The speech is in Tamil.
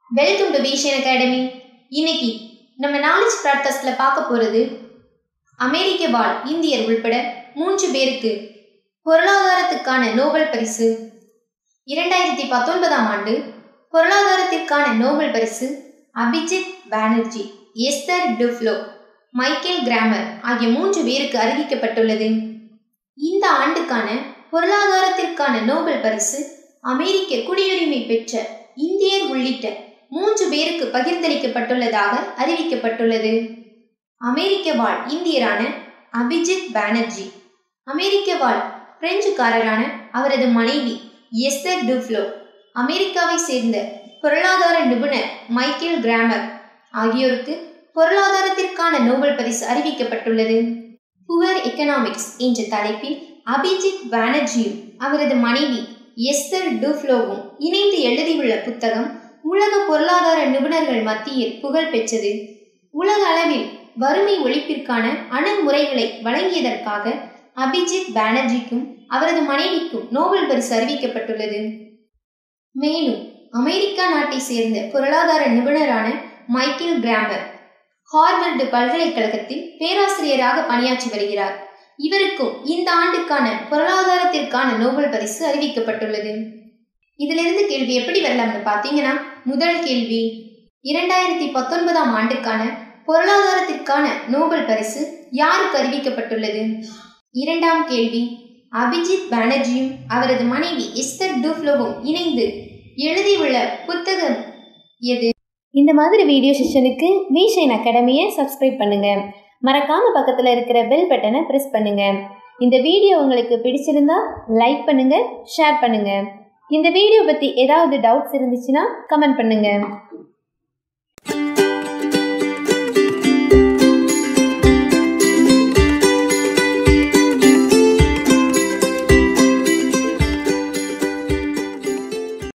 வெல்கம் டு விஷன் அகாடமி இன்னைக்கு நம்ம நாலேஜ் ப்ராட்காஸ்டில் பார்க்க போகிறது அமெரிக்க வாழ் இந்தியர் உள்பட மூன்று பேருக்கு பொருளாதாரத்துக்கான நோபல் பரிசு இரண்டாயிரத்தி பத்தொன்பதாம் ஆண்டு பொருளாதாரத்திற்கான நோபல் பரிசு Abhijit Banerjee Esther Duflo Michael Kremer ஆகிய மூன்று பேருக்கு அறிவிக்கப்பட்டுள்ளது இந்த ஆண்டுக்கான பொருளாதாரத்திற்கான நோபல் பரிசு அமெரிக்க குடியுரிமை பெற்ற இந்தியர் உள்ளிட்ட மூன்று பேருக்கு பகிர்ந்தளிக்கப்பட்டுள்ளதாக அறிவிக்கப்பட்டுள்ளது அமெரிக்க வாழ் இந்தியரான அபிஜித் பானர்ஜி அமெரிக்க வாழ் பிரெஞ்சுக்காரரான அவரது மனைவி எஸ்தர் டுஃப்ளோ அமெரிக்காவை சேர்ந்த பொருளாதார நிபுணர் மைக்கேல் கிராமர் ஆகியோருக்கு பொருளாதாரத்திற்கான நோபல் பரிசு அறிவிக்கப்பட்டுள்ளது புவர் எக்கனாமிக்ஸ் என்ற தலைப்பில் அபிஜித் பானர்ஜியும் அவரது மனைவி எஸ்தர் டூஃப்ளோவும் இணைந்து எழுதியுள்ள புத்தகம் உலக பொருளாதார நிபுணர்கள் மத்தியில் புகழ் பெற்றது உலக அளவில் வறுமை ஒழிப்பிற்கான அணுகுமுறைகளை வழங்கியதற்காக அபிஜித் பானர்ஜிக்கும் அவரது மனைவிக்கும் நோபல் பரிசு அறிவிக்கப்பட்டுள்ளது மேலும் அமெரிக்கா நாட்டை சேர்ந்த பொருளாதார நிபுணரான மைக்கேல் கிராமர் ஹார்வர்டு பல்கலைக்கழகத்தில் பேராசிரியராக பணியாற்றி வருகிறார் இவருக்கும் இந்த ஆண்டுக்கான பொருளாதாரத்திற்கான நோபல் பரிசு அறிவிக்கப்பட்டுள்ளது இதிலிருந்து கேள்வி எப்படி வரலாம்னு பார்த்தீங்கன்னா முதல் கேள்வி இரண்டாயிரத்தி பத்தொன்பதாம் ஆண்டுக்கான பொருளாதாரத்திற்கான நோபல் பரிசு யாருக்கு அறிவிக்கப்பட்டுள்ளது இரண்டாம் கேள்வி அபிஜித் பானர்ஜியும் அவரது மனைவி எஸ்தர் டூஃப்ளோவும் இணைந்து எழுதியுள்ள புத்தகம் எது இந்த மாதிரி வீடியோ செஷனுக்கு விஷன் அகாடமியை சப்ஸ்கிரைப் பண்ணுங்க மறக்காம பக்கத்தில் இருக்கிற பெல் பட்டனை ப்ரெஸ் பண்ணுங்க இந்த வீடியோ உங்களுக்கு பிடிச்சிருந்தா லைக் பண்ணுங்க ஷேர் பண்ணுங்க இந்த வீடியோ பற்றி ஏதாவது டவுட்ஸ் இருந்துச்சுன்னா கமெண்ட் பண்ணுங்க